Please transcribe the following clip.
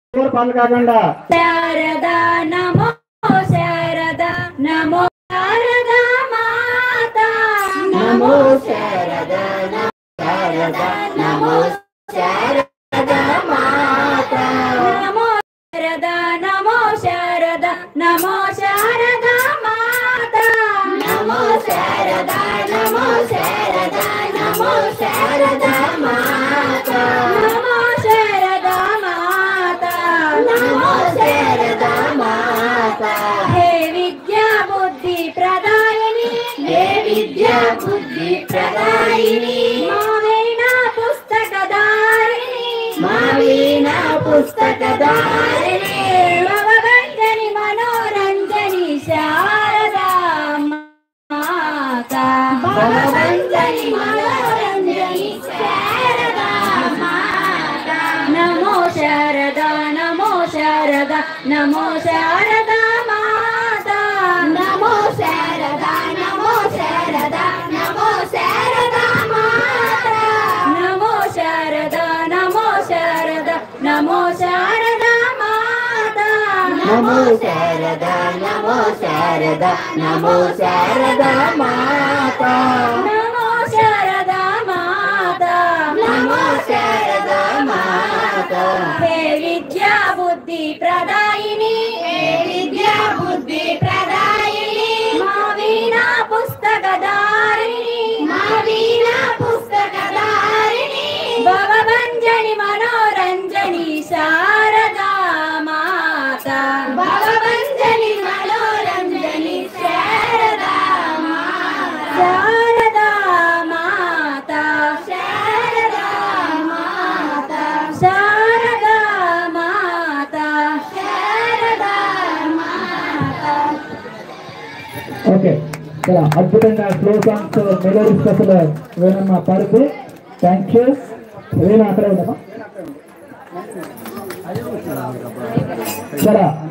ఎవరు పనులు కాకుండా శారదా నమో శారదా నమో శారదా మాత నమో శారదా శారదా నమో శారదా మాత నమో శారదా నమో శారదా నమో శారదా మాత నమో శారదా నమో శారదా నమో శారదా మాత నమో శారదా మాత నమో శారదా మాత హే విద్యా బుద్ధి ప్రదాయిని హే విద్యా బుద్ధి ప్రదాయిని మా వీణా పుస్తకదారిణి మా వీణా పుస్తకదారిణి భవగంజని మనోరంజని శారదా మాత భగవంతని మనోరంజని శారదా మాత నమో శారదా నమో శారదా నమో శారదా మాత నమో శారదా నమో శారదా నమో శారదా మాత నమో శారదా నమో శారదా నమో శారదా మాత నమో శారదా నమో శారదా నమో శారదా మాత నమో శారదా మాత నమో శారదా మాత హే విద్యా బుద్ధి ప్రదాయిని హే విద్యా బుద్ధి ప్రదాయిని మా వీణా పుస్తకదారిణి మా వీణా పుస్తకదారిణి భవభంజని మనోరంజని శారదా మాత భవభంజని మనోరంజని శారదా మాత శారదా మాత శారదా మాత శారదా మాత శారదా మాత ఓకే చాలా అద్భుతంగా స్లో సాంగ్స్ మెలోడీస్ అసలు వేణమ్మ పాడుతూ థ్యాంక్ యూ వేణ అక్కడే ఉందమ్మా చాలా